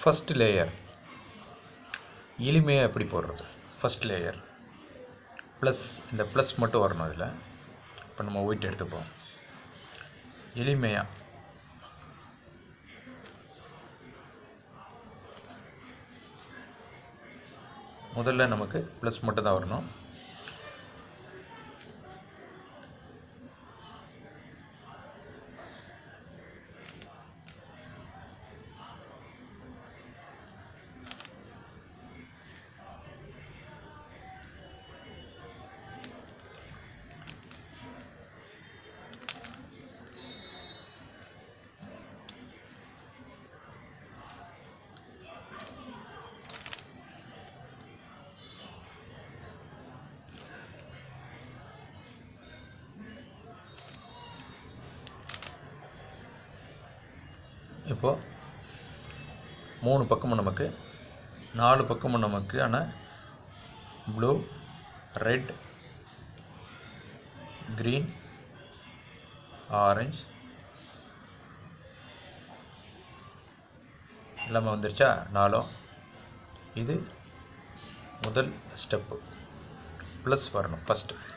first layer எளிமையாக எப்படி போடுறது ஃபஸ்ட் லேயர் ப்ளஸ் இந்த ப்ளஸ் மட்டும் வரணும் அதில் இப்போ நம்ம ஒயிட் எடுத்துப்போம் எளிமையாக முதல்ல நமக்கு ப்ளஸ் மட்டும் தான் வரணும் இப்போது மூணு பக்கமும் நமக்கு நாலு பக்கமும் நமக்கு ஆனால் ப்ளூ ரெட் க்ரீன் ஆரஞ்ச் எல்லாமே வந்துருச்சா நாலும் இது முதல் ஸ்டெப்பு ப்ளஸ் வரணும் ஃபஸ்ட்டு